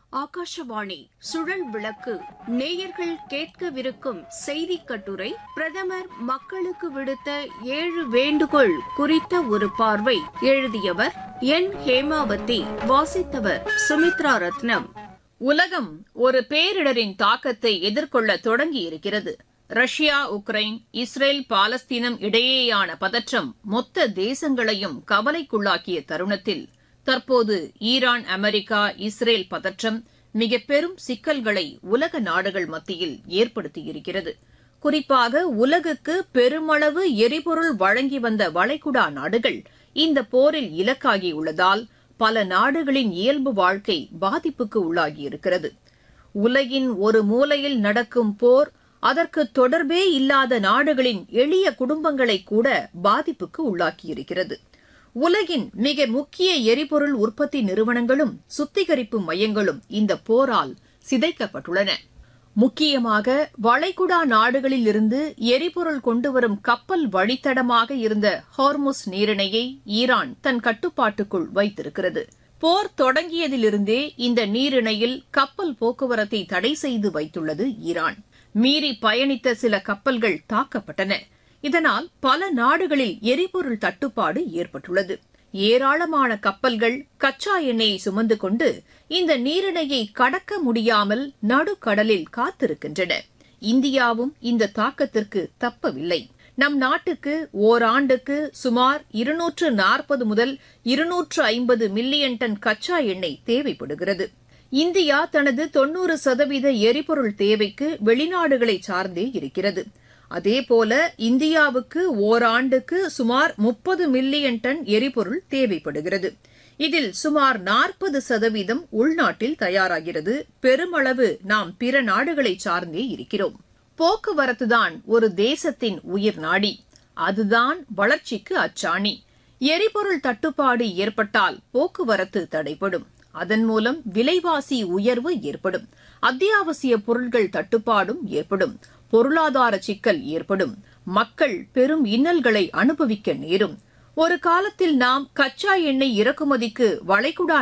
ஆகாஷவாணி சுழல் விளக்கு நேயர்கள் கேட்கவிருக்கும் செய்திக் கட்டுரை பிரதமர் மக்களுக்கு விடுத்த ஏழு வேண்டுகோள் குறித்த ஒரு பார்வை எழுதியவர் என் ஹேமாவதி வாசித்தவர் சுமித்ரா ரத்னம் உலகம் ஒரு பேரிடரின் தாக்கத்தை எதிர்கொள்ள தொடங்கியிருக்கிறது ரஷ்யா உக்ரைன் இஸ்ரேல் பாலஸ்தீனம் இடையேயான பதற்றம் மொத்த தேசங்களையும் கவலைக்குள்ளாக்கிய தருணத்தில் தற்போது ஈரான் அமெரிக்கா இஸ்ரேல் பதற்றம் மிக பெரும் சிக்கல்களை உலக நாடுகள் மத்தியில் ஏற்படுத்தியிருக்கிறது குறிப்பாக உலகுக்கு பெருமளவு எரிபொருள் வழங்கி வந்த வளைகுடா நாடுகள் இந்த போரில் இலக்காகியுள்ளதால் பல நாடுகளின் இயல்பு வாழ்க்கை பாதிப்புக்கு உள்ளாகியிருக்கிறது உலகின் ஒரு மூலையில் நடக்கும் போர் அதற்கு தொடர்பே இல்லாத நாடுகளின் எளிய குடும்பங்களை கூட பாதிப்புக்கு உள்ளாக்கியிருக்கிறது உலகின் மிக முக்கிய எரிபொருள் உற்பத்தி நிறுவனங்களும் சுத்திகரிப்பு மையங்களும் இந்த போரால் சிதைக்கப்பட்டுள்ளன முக்கியமாக வளைகுடா நாடுகளில் இருந்து எரிபொருள் கொண்டுவரும் கப்பல் வழித்தடமாக இருந்த ஹார்முஸ் நீரிணையை ஈரான் தன் கட்டுப்பாட்டுக்குள் வைத்திருக்கிறது போர் தொடங்கியதிலிருந்தே இந்த நீரிணையில் கப்பல் போக்குவரத்தை தடை செய்து வைத்துள்ளது ஈரான் மீறி பயணித்த சில கப்பல்கள் தாக்கப்பட்டன இதனால் பல நாடுகளில் எரிபொருள் தட்டுப்பாடு ஏற்பட்டுள்ளது ஏராளமான கப்பல்கள் கச்சா எண்ணெயை சுமந்து கொண்டு இந்த நீரிணையை கடக்க முடியாமல் நடுக்கடலில் காத்திருக்கின்றன இந்தியாவும் இந்த தாக்கத்திற்கு தப்பவில்லை நம் நாட்டுக்கு ஓராண்டுக்கு சுமார் இருநூற்று நாற்பது முதல் இருநூற்று ஐம்பது மில்லியன் டன் கச்சா எண்ணெய் தேவைப்படுகிறது இந்தியா தனது தொன்னூறு சதவீத எரிபொருள் தேவைக்கு வெளிநாடுகளை சார்ந்தே இருக்கிறது அதேபோல இந்தியாவுக்கு ஓராண்டுக்கு சுமார் முப்பது மில்லியன் டன் எரிபொருள் தேவைப்படுகிறது இதில் சுமார் நாற்பது சதவீதம் உள்நாட்டில் தயாராகிறது பெருமளவு நாம் பிற நாடுகளை சார்ந்தே இருக்கிறோம் போக்குவரத்துதான் ஒரு தேசத்தின் உயிர் நாடி அதுதான் வளர்ச்சிக்கு அச்சாணி எரிபொருள் தட்டுப்பாடு ஏற்பட்டால் போக்குவரத்து தடைபடும் அதன் மூலம் விலைவாசி உயர்வு ஏற்படும் அத்தியாவசிய பொருட்கள் தட்டுப்பாடும் ஏற்படும் பொருளாதார சிக்கல் ஏற்படும் மக்கள் பெரும் இன்னல்களை அனுபவிக்க நேரும் ஒரு காலத்தில் நாம் கச்சா எண்ணெய் இறக்குமதிக்கு வளைகுடா